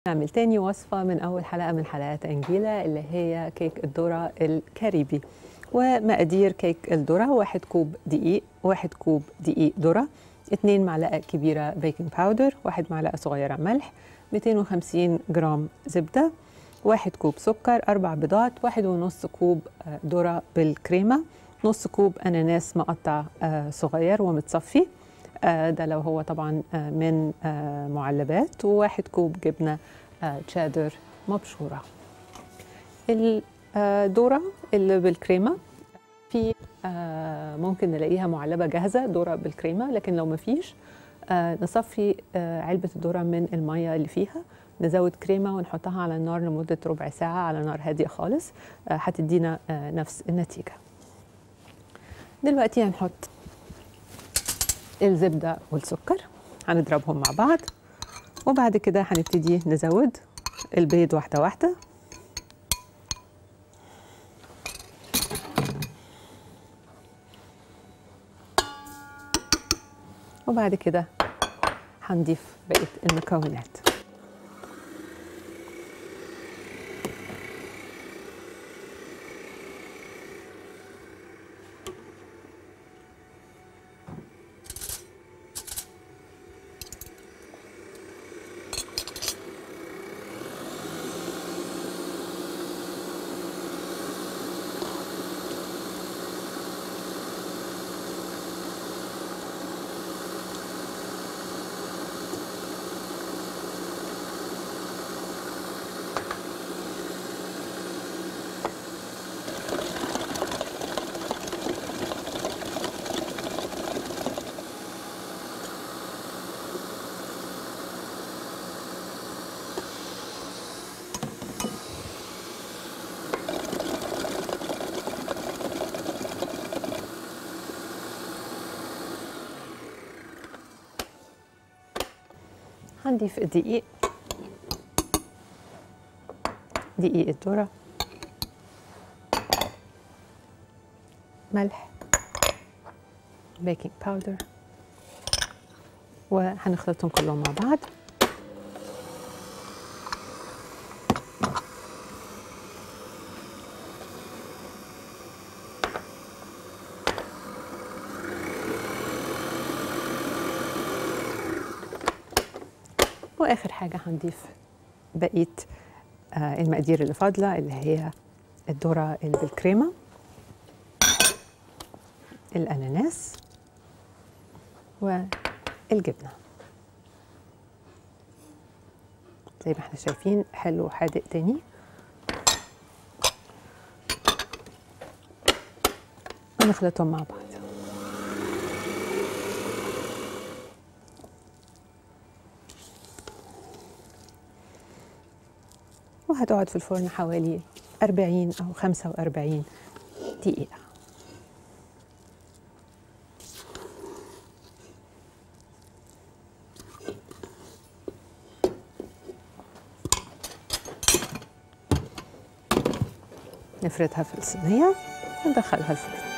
نعمل تاني وصفة من أول حلقة من حلقات أنجيلا اللي هي كيك الذرة الكاريبي ومقادير كيك الذرة واحد كوب دقيق واحد كوب دقيق ذرة اتنين معلقة كبيرة بيكنج باودر واحد معلقة صغيرة ملح 250 جرام زبدة واحد كوب سكر أربع بيضات واحد ونص كوب آه، ذرة بالكريمة نص كوب أناناس مقطع آه، صغير ومتصفي آه، ده لو هو طبعا آه، من آه، معلبات وواحد كوب جبنة آه، تشادر مبشورة الذرة اللي بالكريمة في آه، ممكن نلاقيها معلبة جاهزة ذرة بالكريمة لكن لو مفيش آه، نصفي آه، علبة الذرة من المية اللي فيها نزود كريمة ونحطها على النار لمدة ربع ساعة على نار هادية خالص آه، هتدينا آه، نفس النتيجة دلوقتي هنحط الزبدة والسكر هنضربهم مع بعض وبعد كده هنبتدي نزود البيض واحدة واحدة وبعد كده هنضيف بقية المكونات هنضيف الدقيق دقيق الذرة ملح بيكنج باودر وهنخلطهم كلهم مع بعض واخر حاجه هنضيف بقيه آه، المقادير اللي فاضله اللي هي الذره اللي بالكريمه الاناناس والجبنه زي ما احنا شايفين حلو وحادق تاني ونخلطهم مع بعض وهتقعد في الفرن حوالي 40 أو 45 دقيقة نفردها في الصينية وندخلها الفرن